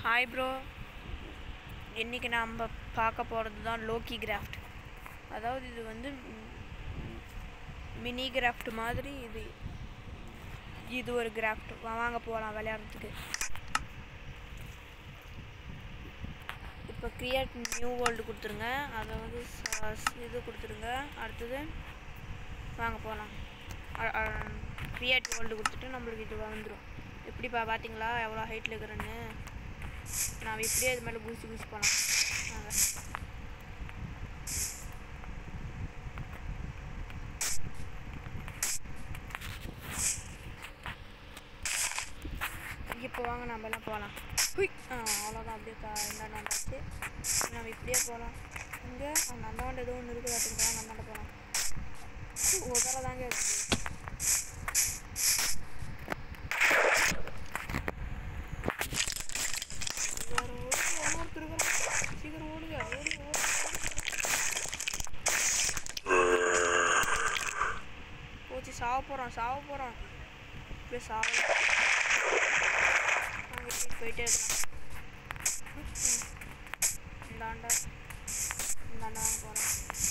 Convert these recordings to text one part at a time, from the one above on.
Hi bro இன்றைக்கி நாம் பார்க்க போகிறது தான் லோக்கி கிராஃப்ட் அதாவது இது வந்து மினி கிராஃப்ட் மாதிரி இது இது ஒரு கிராஃப்ட் வாங்க போகலாம் விளையாடுறதுக்கு இப்போ கிரியேட் நியூ வேர்ல்டு கொடுத்துருங்க அதை வந்து ச- இது கொடுத்துருங்க அடுத்தது வாங்க போகலாம் கிரியேட் வேர்ல்டு கொடுத்துட்டு நம்மளுக்கு இது வந்துடும் எப்படிப்பா பார்த்தீங்களா எவ்வளோ ஹைட்டில் இருக்கிறேன்னு நான் இப்படியே இது மேலே குதிச்சு குதிச்சு போகலாம் வாங்க இப்போ வாங்க நம்ம எல்லாம் போகலாம் ஹுய் ஆ அவ்வளோதான் அப்படியே கா இந்தாண்ட வந்தாச்சு நம்ம இப்படியே போகலாம் இங்கே அந்த அந்தாண்ட ஏதோ ஒன்று இருக்குது அதுக்கு அந்த அந்தாண்ட போகலாம் ஒரு தடவை தாங்க இருக்குது வேற ஒரு ஒவ்வொருத்தர் இருக்கிறான். சீக்கிரம் ஓடுங்க ஓடுங்க ஓடுங்க போச்சு சாவ போகிறோம் சாவ போகிறோம் இப்படியே சாவ நாங்கள் இப்படி போயிட்டே இருக்கலாம் இந்தாண்ட இந்தாண்ட வாங்க போகிறோம்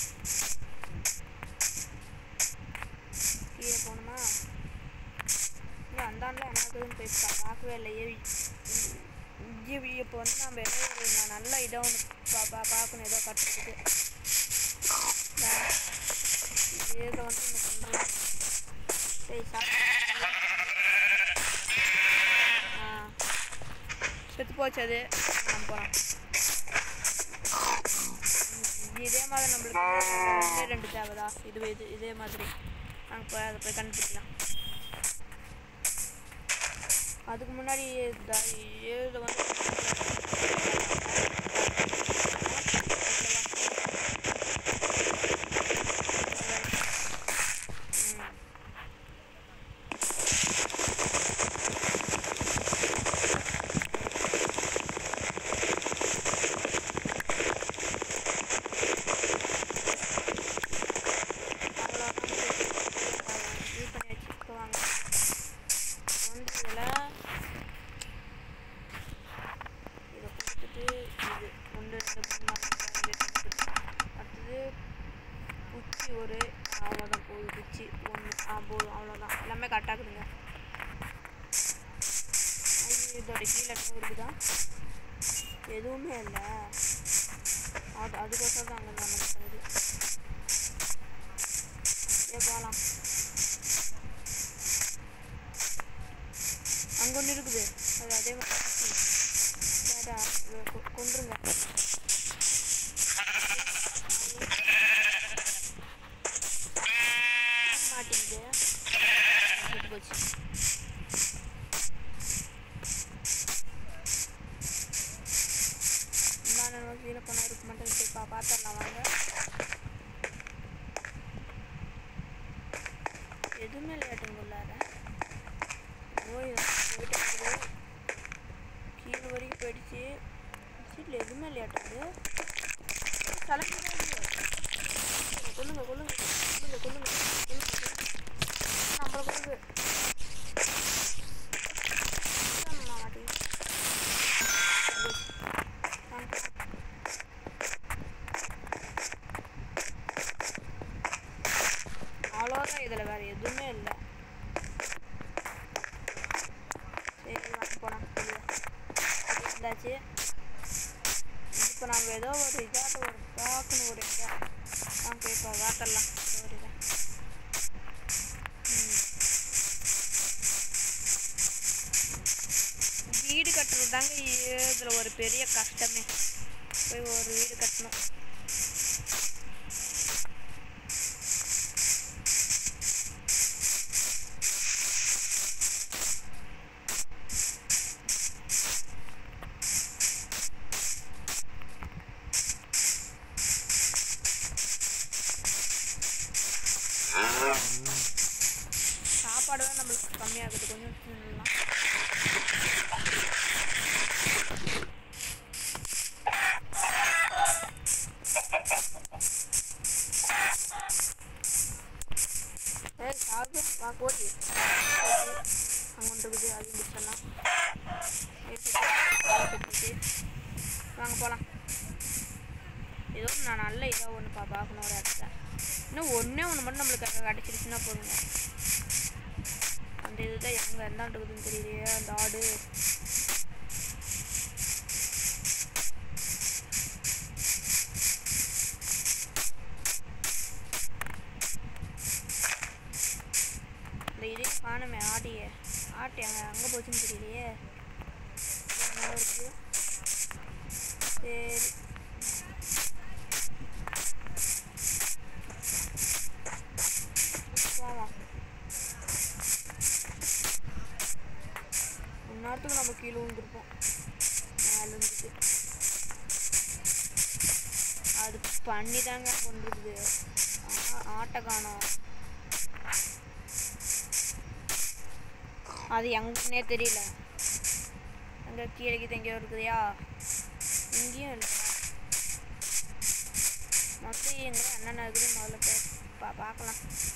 கீழே போகணுமா இல்லை அந்தாண்டில் என்ன இருக்குதுன்னு போய் பா- பார்க்கவே இல்லை ஏவி இப்போ வந்து நம்ம ஏதோ ஒரு ந- நல்ல இடம் ஒன்று பா பா பார்க்கணும் ஏதோ கட்டுறதுக்கு இதை வந்து ஒன்று பண்ணுறோம் சரி சாப்பிட்டு ஆ செத்து போச்சு அது நான் போகிறோம் இதே மாதிரி நம்மளுக்கு ரெண்டே ரெண்டு தேவைதா இது இது இதே மாதிரி நாங்கள் போய் அதை போய் கண்டுபிடிக்கலாம் அதுக்கு முன்னாடி இந்த ஏழு வந்து ம். அவ்வளோதான் இது பண்ணி வச்சுக்குவாங்க வந்து இதில் இதை கொடுத்துட்டு இது ஒன்று ரெண்டு மூணு நாலு அஞ்சு ஆறு, ஏழு, எட்டு, ஒன்பது. அடுத்தது குச்சி ஒரு அவ்வளோதான் போகுது குச்சி ஒன்று ஆ போதும் அவ்வளோதான் எல்லாமே கரெக்டாகுதுங்க ஐயோ இதோட கீழே என்ன இருக்குதா எதுவுமே இல்லை அது அதுக்கோசரம் தான் அங்கே நம்ம இது ஏ போகலாம் அங்கே ஒன்று இருக்குது அது அதே மாதிரி குச்சி. ஏடா இதை கொ- கொன்றுங்க மாட்டேங்குது செத்து போச்சு இந்தாண்ட நம்ம கீழே போனால் இருக்க மாட்டேன் சரி பா பார்த்துடலாம் வாங்க எதுவுமே இல்லையாட்டுங்க உள்ளார ஓய் போயிட்டு இருக்குது கீழே வரைக்கும் போயிடுச்சு சீட்டில் எதுவுமே இல்லையாட்டுது தலைமையாக கொல்லுங்க கொல்லுங்க கொல்லுங்க கொல்லுங்க கொல்லுங்க நம்மளை கொல்லுங்க மாட்டேங்குது வாங்க. அவ்வளோதான் இதில் வேறு எதுவுமே இல்லை சரி வாங்க போகலாம் வெளியே இருந்தாச்சு இப்போ நம்ம ஏதோ ஒரு இதாட்ட ஒரு பார்க்கணும் ஒரு இதை வாங்க இப்போ பார்த்துடலாம் ஒரு இதை ம். வீடு கட்டுறது தாங்க இதில் ஒரு பெரிய கஷ்டமே போய் ஒரு வீடு கட்டணும் சாப்பாடு தான் நம்மளுக்கு கம்மியாகுது கொஞ்சம் தின்னலாம் கிடச்சிருச்சு வாங்க போகலாம் ஏதோ நான் நல்ல இதாக ஒன்று பா பார்க்கணும் ஒரு இடத்துல இன்னும் ஒன்றே ஒன்று மட்டும் நம்மளுக்கு கிடச்சிருச்சுன்னா போதுங்க அந்த இதுதான் எங்கே இருந்தாண்டு இருக்குதுன்னு தெரியலையே அந்த ஆடு இந்த இதே காணுமே ஆடியே ஆட்டு அங்கே அங்கே போச்சுன்னு தெரியலையே எங்கே இருக்குது சரி போவோம் நேரத்துக்கு நம்ம கீழே விழுந்துருப்போம் மேலே இருந்துட்டு அது பண்ணி தாங்க கொண்டிருக்குது ஆட்டை காணோம் அது எங்கன்னே தெரியல அங்கே கீழே கீழே எங்கேயோ இருக்குதுயா இங்கேயும் இல்லை மொத்தம் எங்கே என்னென்ன இருக்குது முதல்ல போய் பா பார்க்கலாம்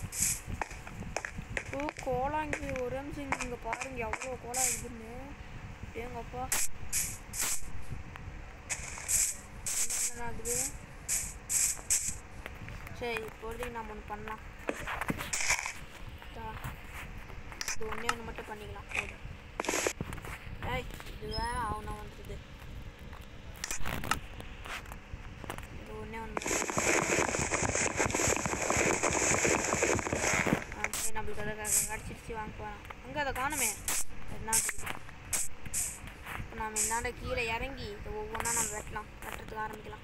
ஓ கோலா இங்கே ஒரு நிமிஷம் இங்கே இங்கே பாருங்க எவ்வளோ கோலா இருக்குன்னு ஏங்கப்பா என்னென்ன ஆகுது சரி இப்போதைக்கு நம்ம ஒன்று பண்ணலாம் தா. இது ஒன்றே ஒன்று மட்டும் பண்ணிக்கலாம் போதும் ஏய் இது வேற ஆகுனா வந்துடுது இது ஒன்றே ஒன்று ஆ சரி நம்மளுக்கு அதை க- கிடச்சிருச்சு வாங்க போகலாம் அங்கே அதை காணுமே என்ன இருக்குது இப்போ நம்ம இந்தாண்ட கீழே இறங்கி இதை ஒவ்வொன்றா நம்ம வெட்டலாம் வெட்டுறதுக்கு ஆரம்பிக்கலாம்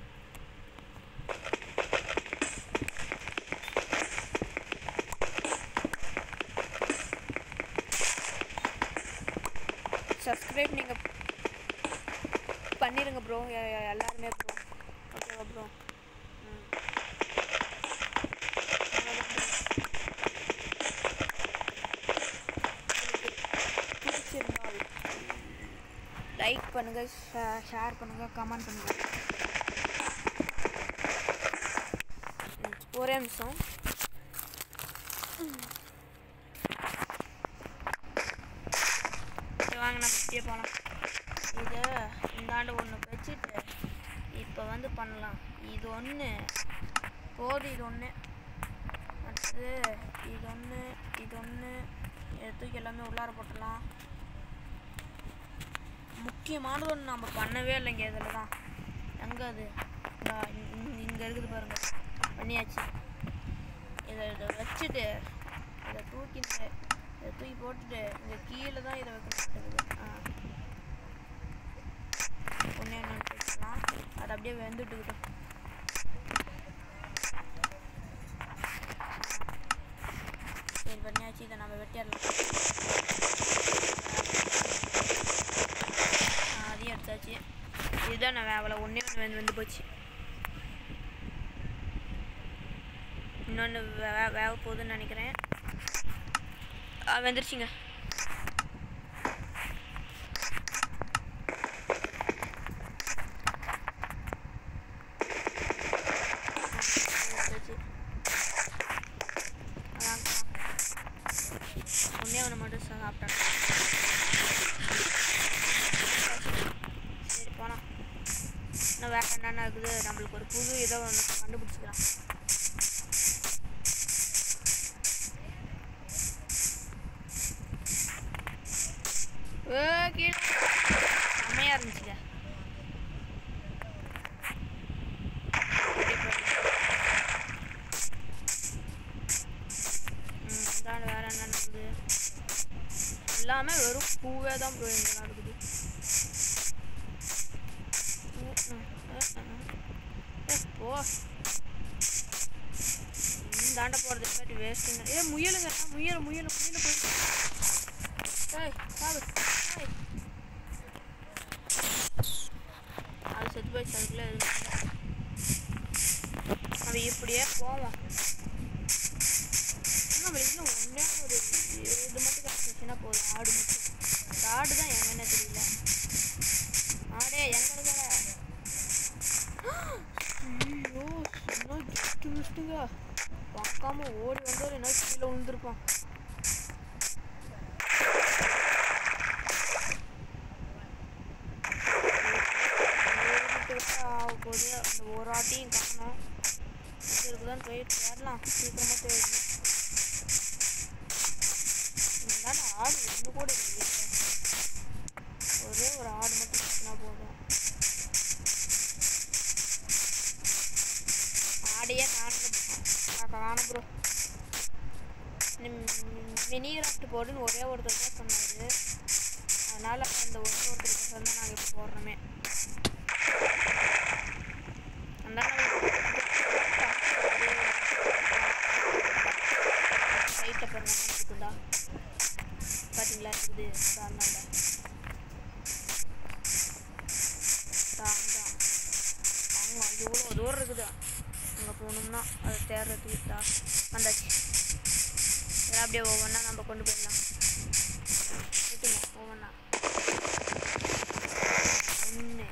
சப்ஸ்கிரைப் நீங்கள் பண்ணிடுங்க ப்ரோ எல்லாருமே ப்ரோ ஓகேவா ப்ரோ ம் அவ்வளவுதான் bro. உங்களுக்கு பிடிச்சிருந்தால் லைக் பண்ணுங்க ஷேர் பண்ணுங்க கமெண்ட் பண்ணுங்க ம், ஒரே நிமிஷம் சரி, வாங்க நம்ம இப்படியே போகலாம் இது இந்தாண்டு ஒன்று வச்சுட்டு இப்போ வந்து பண்ணலாம் இது ஒன்று போதும் இது ஒன்று அடுத்தது இது ஒன்று இது ஒன்று இதை தூக்கி எல்லாமே உள்ளார போட்டுடலாம் முக்கியமானது ஒன்று நம்ம பண்ணவே இல்லைங்க இதில் தான் எங்கே அது இங்கே இருக்குது பாருங்க பண்ணியாச்சு இதை இதை வச்சுட்டு இதை தூக்கிட்டு இதை தூக்கி போட்டுட்டு இங்கே கீழே தான் இதை வைக்க மாட்டேங்குது ஆ ஒன்றே ஒன்று வச்சுக்கலாம் அது அப்படியே வெந்துட்டுக்கிட்டோம் சரி பண்ணியாச்சு இதை நம்ம வெட்டிடலாம் ஆ, அதையும் எடுத்தாச்சு இதுதான் நான் வேவலை ஒன்றே ஒன்று வந்து வந்து போச்சு இன்னொன்று வே வேக போகுதுன்னு நினைக்கிறேன் ஆ வெந்துருச்சுங்க வெந்துருச்சு. அதான் ஒன்றே ஒன்று மட்டும் சாப்பிட்டேன் சரி போலாம் இன்னும் வேறு என்னென்ன இருக்குது நம்மளுக்கு ஒரு புது இதை ஒன்று கண்டுபிடிச்சிக்கலாம் ஏ கீழே செம்மையாக இருந்துச்சுங்க அப்படியே போயிடலாம். ம் இந்தாண்ட வேறு என்ன நடக்குது எல்லாமே வெறும் பூவே தான் போய் இங்கே நடக்குது ம், ம், அஹ், அஹ். ஏ, போ இந்தாண்ட போகிறது இல்லாட்டி வேஸ்ட்டுங்க ஏ முயலுங்க முயல் முயல் முயல் போய் ஏய் சாவு ஏய் அது செத்து போயிடுச்சு அதுக்குள்ளே இருக்கு நம்ம இப்படியே போவோம் நம்ம வீட்டில் ஒன்றே ஒரு இது மட்டும் கிடச்சிச்சுன்னா போதும் ஆடு மட்டும் அந்த ஆடு தான் எங்கன்னு தெரியல ஆடே எங்க இருக்கிற ஐயோ சொன்னா கெட்டு மிஸ்ட்டுங்க பார்க்காம ஓடி வந்தவர் என்ன கீழே விழுந்திருப்பான் போகுது அந்த ஒரு ஆட்டையும் காணோம் எங்கே இருக்குதான்னு போய் தேடலாம் சீக்கிரமாக தேடணும் இருந்தாலும் ஆடு ஒன்று கூட இல்லை ஒரே ஒரு ஆடு மட்டும் கிடச்சினா போதும் ஆடையே காணும் காணும் ப்ரோ மினி கிராஃப்ட் போடுன்னு ஒரே ஒருத்தர் தான் சொன்னார் அதனால் அந்த ஒரே ஒருத்தருக்கு வந்து நாங்கள் இப்போ போடுறோமே சைட்டை பாருங்க இருக்குதா பார்த்தீங்களா இருக்குது அதனால தான் அவங்க எவ்வளோ தூரம் இருக்குது அங்கே போகணும்னா அதை தேடுறதுக்கு தான் வந்தாச்சு இதெல்லாம் அப்படியே ஒவ்வொன்றா நம்ம கொண்டு போயிடலாம் ஓகேங்க ஒவ்வொன்றா ஒன்று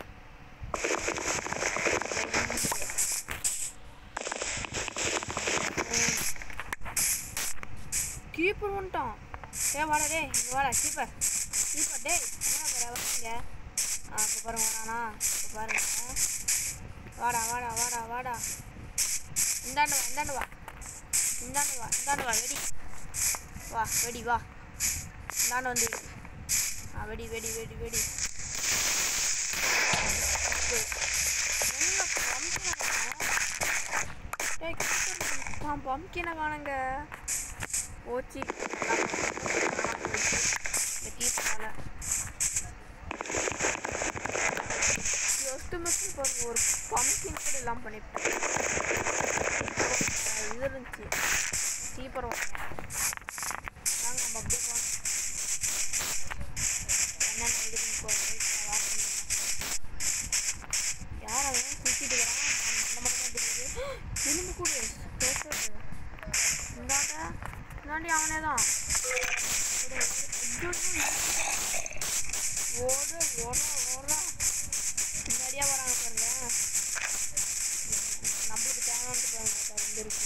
கீப்பர் வந்துட்டான் ஏ வாடா டேய் இங்கே வாடா கீப்பர் கீப்பர் டேய் என்ன பேர் வரீங்க ஆ இப்போ பாருங்க வரானா இப்போ பாருங்க வாடா வாடா வாடா வாடா இந்தாண்டு வா இந்தாண்டு வா இந்தாண்டு வா இந்தாண்டு வா வெடி வா வெடி வா இந்தாண்டு வந்து வெடி ஆ வெடி வெடி வெடி வெடி பம்கினை காணுங்க ஓச்சி இந்த கீப்பால ஜஸ்ட் மிஸ் பாருங்க ஒரு பம்கின் கூட எல்லாம் பண்ணிவிட்டேன் இது இருந்துச்சு சீப்பர் வாங்க நம்ம அப்படியே போகணும் என்னென்ன இருக்குன்னு போய் வாட்ச் பண்ணுறேன் யார் அவன் தூக்கிட்டு வரான் நம்ம மட்டும் தான் தெரியுது எலும்பு கூட பேசுறது இந்தாண்ட இந்தாண்டி அவனே தான் ஓடு ஓட ஓடுறா பின்னாடியே வராங்க பாருங்க நம்மளுக்கு தேவையானது பாருங்க இங்கே இருக்கு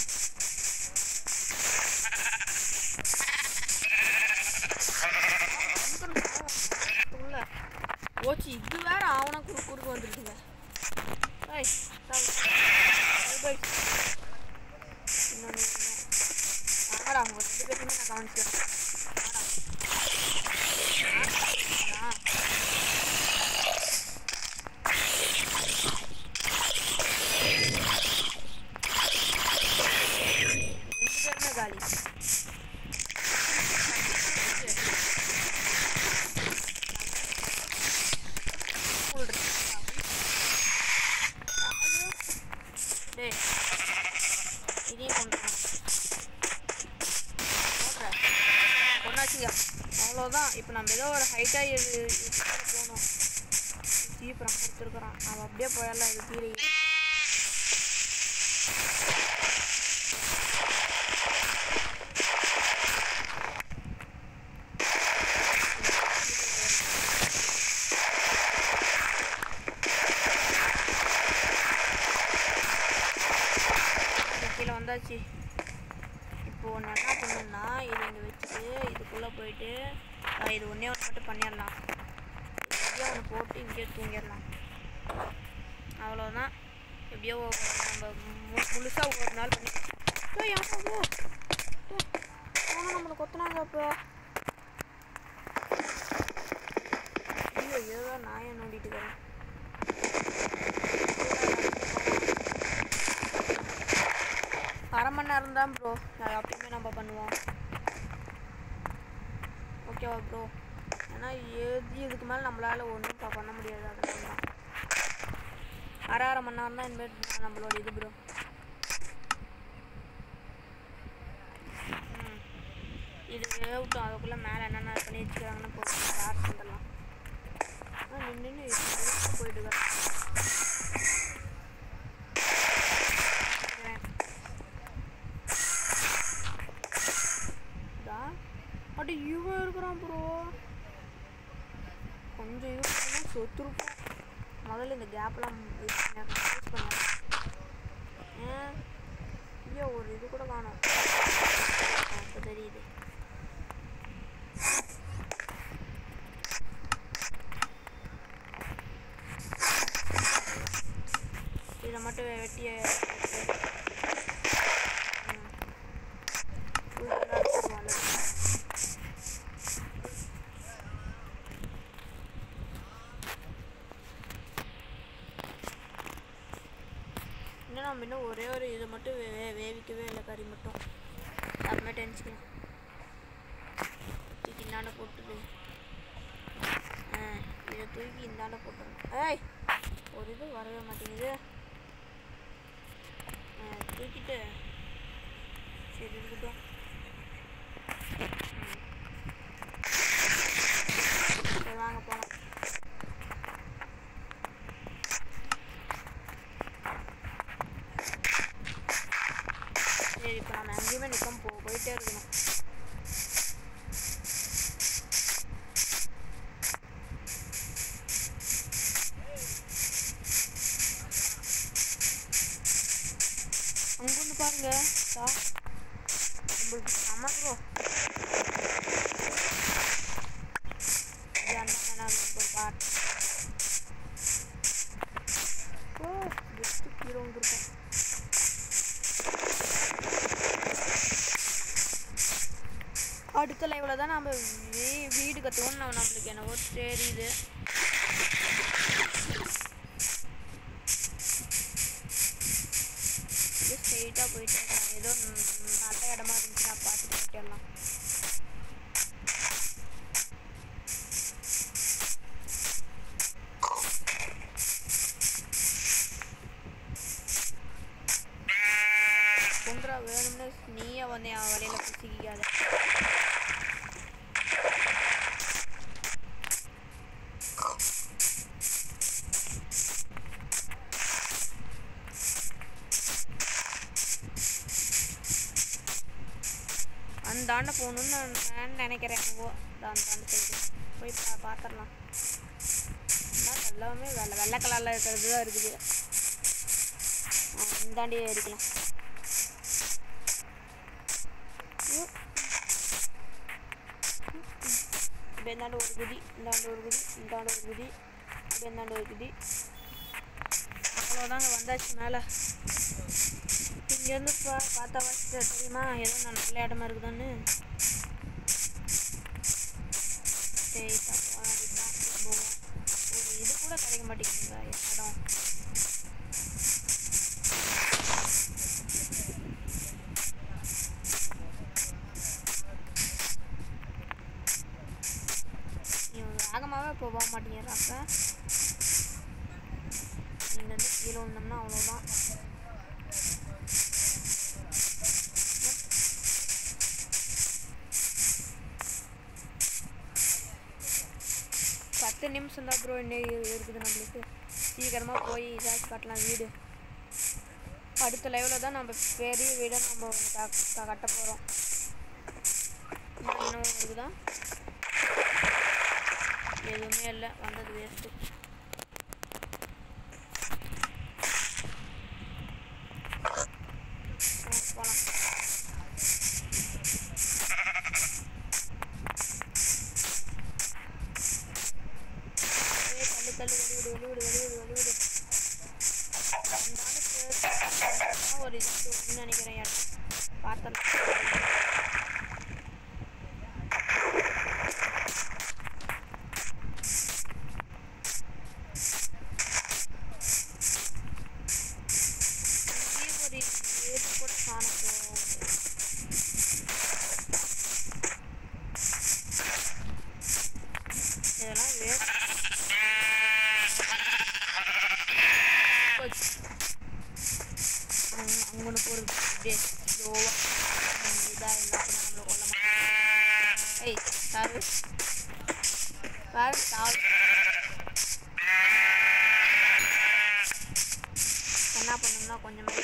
உள்ள ஓச்சி இது வேற அவனா குறு குறுக்கு வந்துருக்குங்க ஏய் சாவு. பை பை இன்னொன்று ஆமாடா உங்க ரெண்டு பேருமே நான் கவனிச்சேன் ஆடா. ஆ. ரெண்டு பேருமே காலி Full இருக்கு. டேய் இதையும் கொண்டு வா. போடுறேன். கொண்டாச்சுங்க அவ்வளோதான் இப்போ நம்ம ஏதோ ஒரு ஹைட்டாக இது இதுக்குள்ள போகணும் சீப்பரம் கொடுத்துருக்குறான் அவன் அப்படியே போயிடலாம் இது கீழே கீழே வந்தாச்சு இப்போ ஒன்று என்ன பண்ணணும்னா இதை இங்கே வச்சுட்டு இதுக்குள்ளே போயிட்டு ஆ, இது ஒன்றே ஒன்று மட்டும் பண்ணிடலாம் இங்கேயே ஒன்று போட்டு இங்கேயே தூங்கிடலாம் அவ்வளோதான் எப்படியோ நம்ம மு முழுசாக ஒரு நாள் பண்ணி ஏய், யாரோ ஓ ஆனால் நம்மளை கொத்துனாங்க அப்போ ஐயோ ஏதோ நாயை நோண்டிட்டு இருக்கிறேன் அரை மணி நேரம் தான் ப்ரோ எப்பயுமே நம்ம பண்ணுவோம் ஓகேவா ப்ரோ ஏன்னா எது இதுக்கு மேலே நம்மளால் ஒன்றும் பண்ண முடியாது அதனால தான் அரை அரை மணி நேரம் தான் இனிமேல் நம்மளோட இது ப்ரோ இது வேகட்டும் அதுக்குள்ளே மேலே என்னென்ன பண்ணி வச்சுக்கிறாங்கன்னு போட்டு ஸ்டார்ட் பண்ணிடலாம் நின்று நின்று போயிட்டு இருக்கேன் தான் அட இவன் இருக்கிறான் ப்ரோ கொஞ்சம் இது பண்ணால் சொத்துருப்போம் முதல்ல இந்த கேப்லாம் யூஸ் பண்ணேன் ஏன் ஐயோ ஒரு இது கூட காணும் இப்போ தெரியுது இதை மட்டும் வெட்டி இன்னும் நம்ம இன்னும் ஒரே ஒரு இது மட்டும் வே வே- வேவிக்கவே இல்லை கறி மட்டும் அப்புறமே டென்ஷன் தூக்கி இந்தாண்ட போட்டுது ஆ இதை தூக்கி இந்தாண்ட போட்டுருங்க ஏய் ஒரு இது வரவே மாட்டேங்குது ஆ தூக்கிட்டு சரி இருக்கட்டும் ம். சரி வாங்க போகலாம் சரி இப்போ நம்ம எங்கேயுமே நிற்காம போ போயிட்டே இருக்கணும் அங்கொன்று பாருங்க சா உங்களுக்கு செம ப்ரோ இது அந்த வேணாம் ஒரு பாட்டு ஓ ஜஸ்ட் கீழே வந்துருக்கோம் அடுத்த லைவில் தான் நம்ம வீ வீடு கற்றுவோம் நம்ம நம்மளுக்கு என்னவோ தெரியுது இது ஸ்ட்ரெயிட்டாக போயிட்டே இருக்கலாம் ஏதோ ம், நல்ல இடமா இருந்துச்சுன்னா பார்த்துட்டு போயிட்டேலாம் குன்றா வேணும்னு நீயே வந்து என் வலையில் சிக்கிக்காத அந்த ஆண்ட போகணுன்னு நான் நான் நினைக்கிறேன் ஓ அந்த அந்த சைடு போய் பா பார்த்துடலாம் ஆனால் எல்லாமே வெள்ளை வெள்ளை கலரில் இருக்கிறது தான் இருக்குது ஆ, இந்தாண்டி அடிக்கலாம் இப்போ இந்தாண்ட ஒரு குதி இந்தாண்ட ஒரு குதி இந்தாண்ட ஒரு குதி இப்போ இந்தாண்ட ஒரு குதி அவ்வளோதாங்க வந்தாச்சு மேலே இங்கேருந்து பா பார்த்தா வச்சு தெரியுமா ஏதோ நான் நல்ல இடமா இருக்குதான்னு ஸ்ட்ரெயிட்டாக போக வேண்டியதுதான் போவோம் ஒரு இது கூட கிடைக்க மாட்டேங்குதுங்க இடம் இவன் வேகமாகவே இப்போ போக மாட்டேங்கிறாங்க இங்கேருந்து கீழே வந்தோம்னா அவ்வளோதான் பத்து நிமிஷம் தான் ப்ரோ இன்னும் இரு- இருக்குது நம்மளுக்கு சீக்கிரமாக போய் இதாச்சு கட்டலாம் வீடு அடுத்த லைவில் தான் நம்ம பெரிய வீடை நம்ம க- க- கட்ட போகிறோம் இன்னும் இருக்குதா எதுவுமே இல்லை வந்தது வேஸ்ட்டு போகலாம் ஏய், தள்ளு தள்ளு வெளிவிடு வெளிவிடு வெளிவிடு வெளிவிடு இருந்தாலும் சரி, ஒரு இது வந்து நினைக்கிறேன் இடம் பார்த்தலாம் இங்கேயே ஒரு ஏரி கூட காண போகும் இதெல்லாம் வேஸ்ட் போச்சு அங்க- அங்கொன்னு போகிறது அப்படியே ஸ்லோவாக இதாக இருந்தால் நம்மளை கொல்ல மாட்டோம் ஏய் சாரு பாரு சாரு என்ன பண்ணணும்னா கொஞ்சமே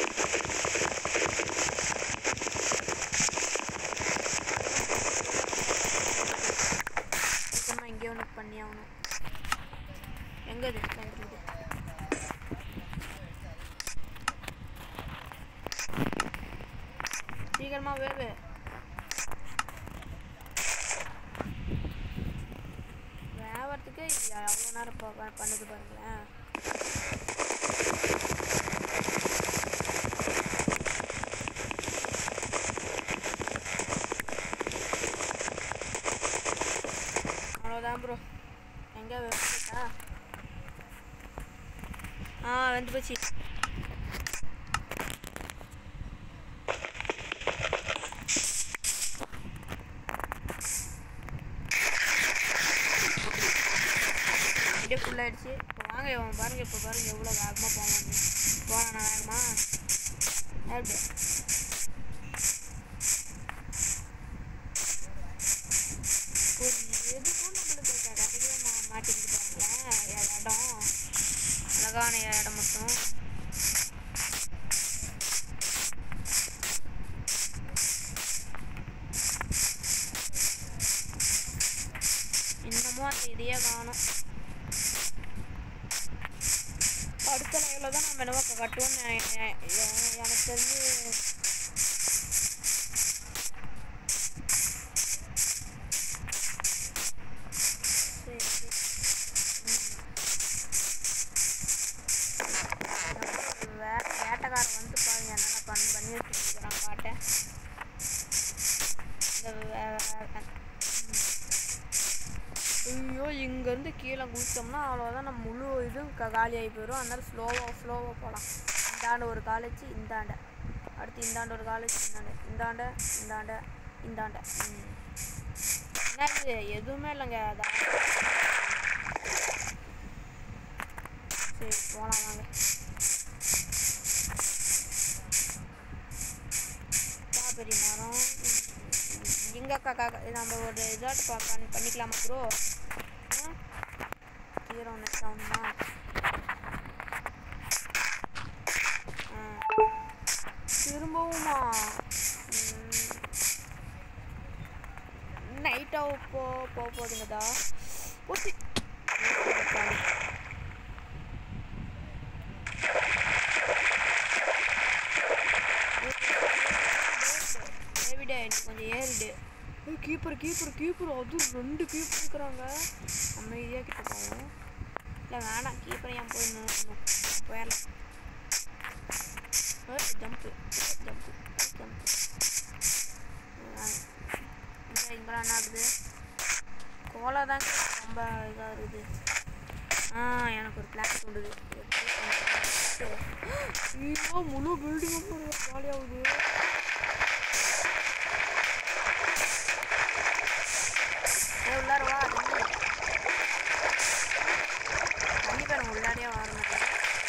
சுத்தமாக எங்கேயோ ஒன்று பண்ணி ஆகணும் எங்கே இது இருக்குது சீக்கிரமா வேவு வேவறதுக்கு இது எவ்வளோ நேரம் ப- ப- பண்ணுது பாருங்களேன் ஆ வந்து போச்சு அப்படியே ஃபுல்லாகிடுச்சு இப்போ வாங்க இவன் பாருங்க இப்போ பாருங்க எவ்வளோ வேகமாக போவான்னு போனானா வேகமா எப்படி ஒரு எதுக்கும் நம்மளுக்கு க- கிடைக்கவே மா- மாட்டேங்குது பாருங்களேன் இடம் அழகான இடம் மட்டும் இன்னமும் அந்த இதையே காணும் அடுத்த லைவில் தான் நம்ம என்னவோ கட்டுவோம்னு எ- எ- எ- எனக்கு தெரிஞ்சு சரி சரி ம். வே வேட்டைக்காரன் வந்து பாருங்க என்னென்ன பண்ணி பண்ணி வச்சுருக்கிறான் காட்டை இந்த வே- வே- ம். ஐயோ இங்கேருந்து கீழே குதிச்சோம்னா அவ்வளோதான் நம்ம முழு இதுவும் க காலியாகி போயிடும் அதனால ஸ்லோவாக ஸ்லோவாக போகலாம் இந்தாண்ட ஒரு காலேஜ் இந்தாண்ட அடுத்து இந்தாண்ட ஒரு காலேஜ் இந்தாண்ட இந்தாண்ட இந்தாண்ட இந்தாண்ட ம் என்ன இது எதுவுமே இல்லைங்க அதான் சரி போகலாம் வாங்க ஸ்ட்ராபெரி மரம் எங்க காக்கா நம்ம ஒரு இதாட்டு பா பண்ணி பண்ணிக்கலாமா ப்ரோ கீரை ஒன்று ஆகணுமா திரும்பவுமா நைட்டாக போ போக போகுதுங்கதா ஊற்றி டேவிடே நீ கொஞ்சம் ஏறிடு ஏய் கீப்பர் கீப்பர் கீப்பர் அது ரெண்டு கீப்பர் இருக்கிறாங்க அமைதியாக கிட்ட போவோம் இல்லை வேணாம் கீப்பர் ஏன் போய் நிறுத்தணும் போயிடலாம் ஜம்ப்பு ஜம்ப்பு ஜம்ப்பு இங்கெல்லாம் என்ன ஆகுது கோலா தான் ரொம்ப இதாக இருக்குது ஆ எனக்கு ஒரு பிளான் தோண்டுது ஐயோ முழு பில்டிங்கும் காலியாகுது ஏய் உள்ளார வா தம்பி தண்ணி பாருங்க உள்ளாடியே வர மாட்டேன்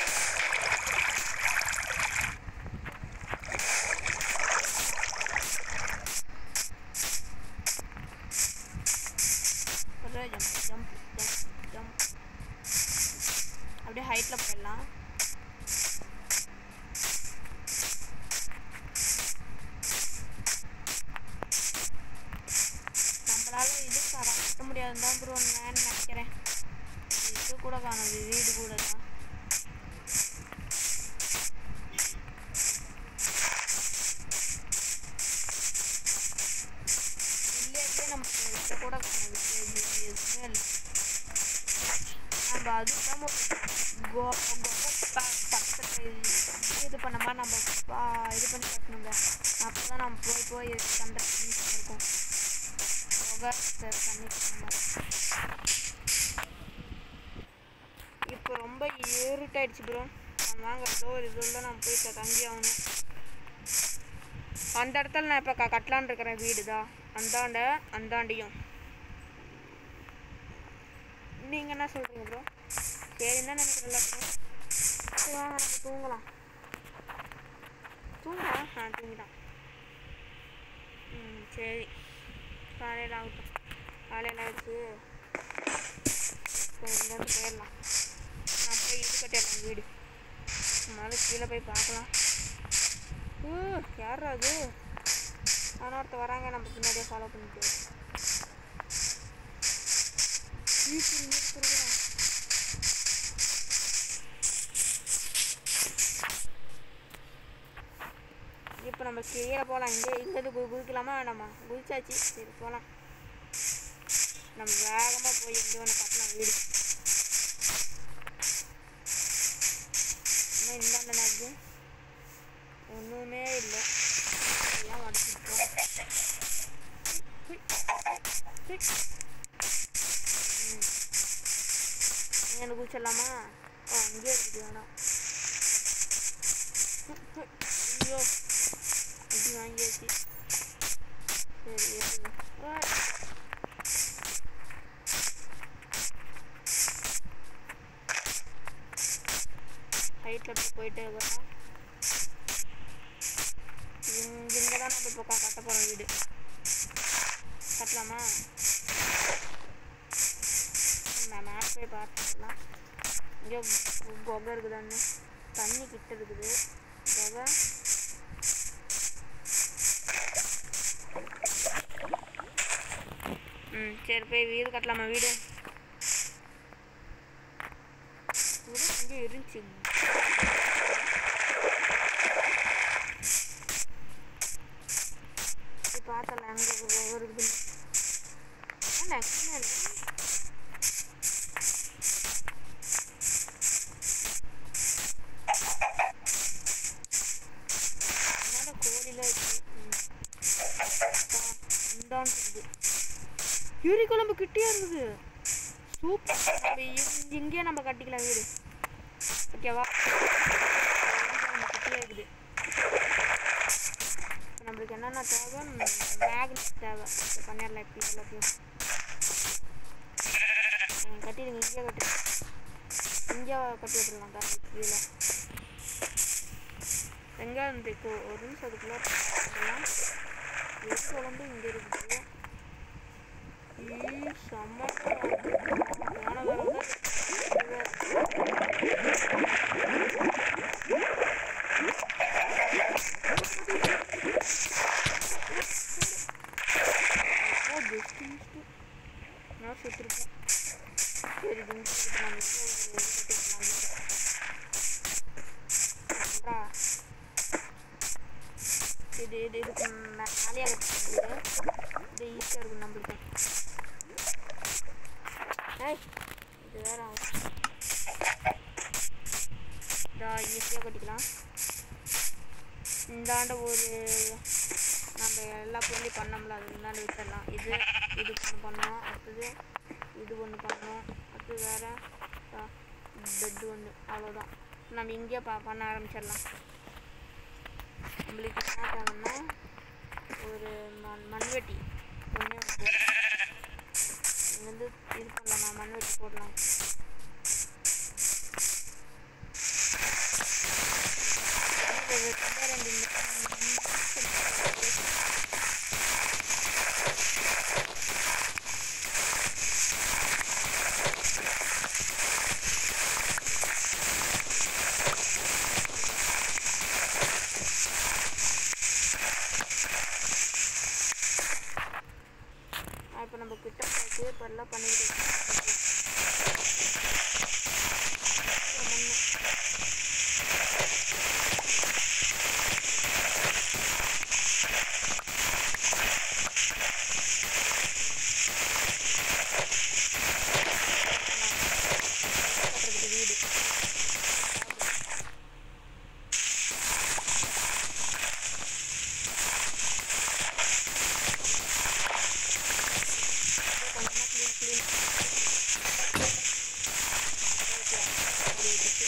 ஜம்ப் ஜம்ப் ஜம்ப் ஜம்ப் அப்படியே ஹைட்டில் போயிடலாம் நம்மளால இது கட- கட்ட முடியாதுன்னு தான் ப்ரோ நான் நினைக்கிறேன் இது கூட காணுது வீடு கூட தான் இல்லையே நமக்கு இது கூட காணுது இது எதுவுமே இல்லை நம்ம அதுதான் கோ பக்கத்தில் இது பண்ண மாதிரி நம்ம பா- இது பண்ணி கட்டணுங்க அப்போ தான் நம்ம போய் போய் பண்ணுற ஈஸியாக இருக்கும் புகை தண்ணி இப்போ ரொம்ப இருட்டாயிடுச்சு ப்ரோ நம்ம வாங்க ஏதோ ஒரு இதுல நம்ம போய் த- தங்கி ஆகணும் அந்த இடத்துல நான் இப்போ க கட்டலான்னு இருக்கிறேன் வீடு தான் அந்தாண்ட அந்தாண்டியும் நீங்கள் என்ன சொல்கிறீங்க ப்ரோ சரின்னு தான் நினைக்கிறேன் எல்லாத்துக்கும் சரி வாங்க நம்ம தூங்கலாம் தூங்கலாம் ஆ தூங்கிட்டான் ம் சரி காலையில் ஆகட்டும் காலையில் ஆகிடுச்சு இப்போ இங்கேருந்து போயிடலாம் நான் போய் இது கட்டிடலாம் வீடு முதல்ல கீழே போய் பார்க்கலாம் ஊ யாரா அது ஆனால் ஒருத்தர் வராங்க நம்ம பின்னாடியே ஃபாலோ பண்ணிட்டு வீட்டு இருக்கிறான் இப்போ நம்ம கீழே போகலாம் இங்கே இங்கேருந்து கு குதிக்கலாமா வேணாமா குதிச்சாச்சு சரி போகலாம் நம்ம வேகமாக போய் எங்கே வேணால் கட்டலாம் வீடு இன்னும் இந்தாண்ட நடக்குது ஒன்றுமே இல்லை எல்லாம் உடச்சிட்டோம் எனக்கு குதிச்சிடலாமா ஆ அங்கேயே இருக்குது வேணாம் ஐயோ இது வாங்கியாச்சு சரி ஏறுங்க. ஆ. ஹைட்டில் அப்படியே போயிட்டே இருக்கிறோம் இங்க இங்கே தான் நம்ம இப்போ கட்ட போகிறோம் வீடு கட்டலாமா நான் மேப் போய் பார்த்துக்கலாம் இங்கே கொகை இருக்குதான்னு தண்ணி கிட்ட இருக்குது கொகை ம் சரி போய் வீடு கட்டலாமா வீடு வீடு இங்கே இருந்துச்சு போய் பார்த்தலாம் எங்கே கொகை இருக்குதுன்னு நெக்ஸ்ட் என்னோட கோழில இந்தாண்டு இருக்குது யூரி குழம்பு கிட்டே இருக்குது சூப்பர் நம்ம இங்க- இங்கேயே நம்ம கட்டிக்கலாம் வீடு ஓகேவா நம்ம கிட்டே இருக்குது இப்போ நம்மளுக்கு என்னென்ன தேவை மேக்னெட் தேவை இப்போ பண்ணிடலாம் இப்போ எல்லாத்தையும் ம், கட்டிடுங்க இங்கேயே கட்டிடுங்க இங்கே கட்டி விட்டுடலாம் கரெக்ட் கீழே வெங்காயம் இப்போ ஒரு நிமிஷம் அதுக்குள்ளே போடலாம் எது குழம்பு இங்கே இருக்குது ஈ, செம்ம போன தடவை விட இதுவா ஓ ஜஸ்ட் மிஸ்டு நான் சுற்றிருக்கேன் சரி இது முடிச்சுட்டு நம்ம இங்கே ஒரு இது கட்டிக்கலாம் இது இது இதுக்கு மேலேயே கட்டிக்கிறது இது ஈஸியாக இருக்கும் நம்மளுக்கு ஏய் இது வேற இதா ஈஸியாக கட்டிக்கலாம் இந்தாண்ட ஒரு நம்ம எல்லா பொருளையும் பண்ணோம்ல அது முன்னாடி வச்சிடலாம் இது இது ஒன்று பண்ணோம் அடுத்தது இது ஒன்று பண்ணோம் அடுத்தது வேற பெட் ஒன்று அவ்வளோதான் நம்ம இங்கேயே பா பண்ண ஆரம்பிச்சிடலாம் நம்மளுக்கு என்ன தேவைன்னா ஒரு மண் மண்வெட்டி ஒன்றே ஒன்று போதும் இங்க வந்து இது பண்ணலாமா மண்வெட்டி போடலாம் இது ரெண்டே ரெண்டு நிமிஷம் இப்போ நம்ம கிட்ட போயிட்டு இப்போ எல்லாம் பண்ணிக்கிட்டு இருக்கோம். மண்ணு. கட்டுறதுக்கு வீடு கொஞ்சமாக க்ளீன் க்ளீன் அப்படி வச்சுட்டு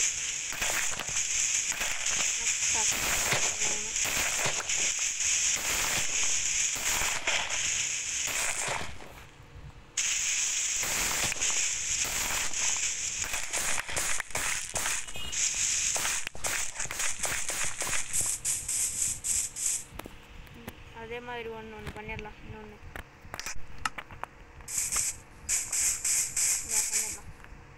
அதே மாதிரி ஒன்று ஒன்று பண்ணிடலாம் இன்னொன்று பண்ணிடலாம்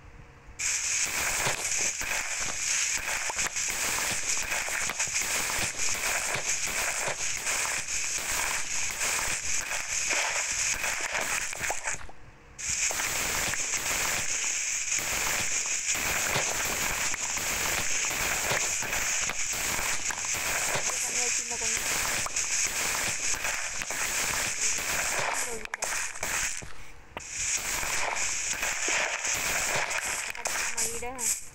இது பண்ணி வச்சிருந்தா கொஞ்சம் கட்டலாமா வீடை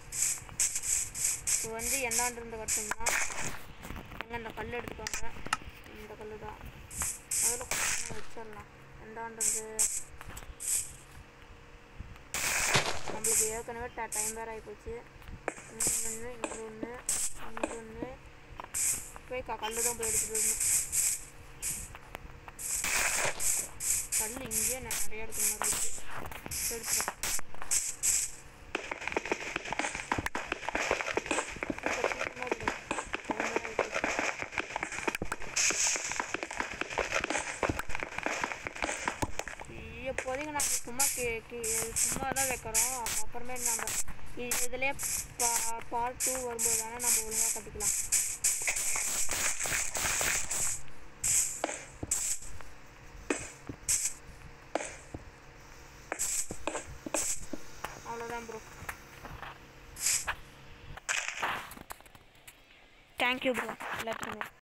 இப்போ வந்து எந்தாண்டு இருந்து கட்டணும்னா எங்கே இந்த கல் எடுத்துக்கோங்க இந்த கல் தான் அதில் கொஞ்சம் வச்சிடலாம் எந்தாண்டு இருந்து நம்மளுக்கு ஏற்கனவே டைம் வேறு ஆகிப்போச்சு ஒன்று இங்கே ஒன்று இங்கே ஒன்று போய் க கல் தான் போய் எடுத்துகிட்டு வரணும் கல் இங்கேயே நிறைய இருக்கிற மாதிரி இருக்கு எடுத்துட்டேன் சீக்கிரம், சீக்கிரமா எடுத்துடு. அவ்வளவுதான் இருக்கு. இப்போதைக்கு நாங்கள் சும்மா கி கி சும்மா தான் வைக்கிறோம் அப்புறமே நம்ம இது இதுலேயே பா பார்ட் டூ வரும்போது வேணால் நம்ம ஒழுங்காக கட்டிக்கலாம் அவ்வளோதான் ப்ரோ தேங்க்யூ ப்ரோ எல்லாத்துக்குமே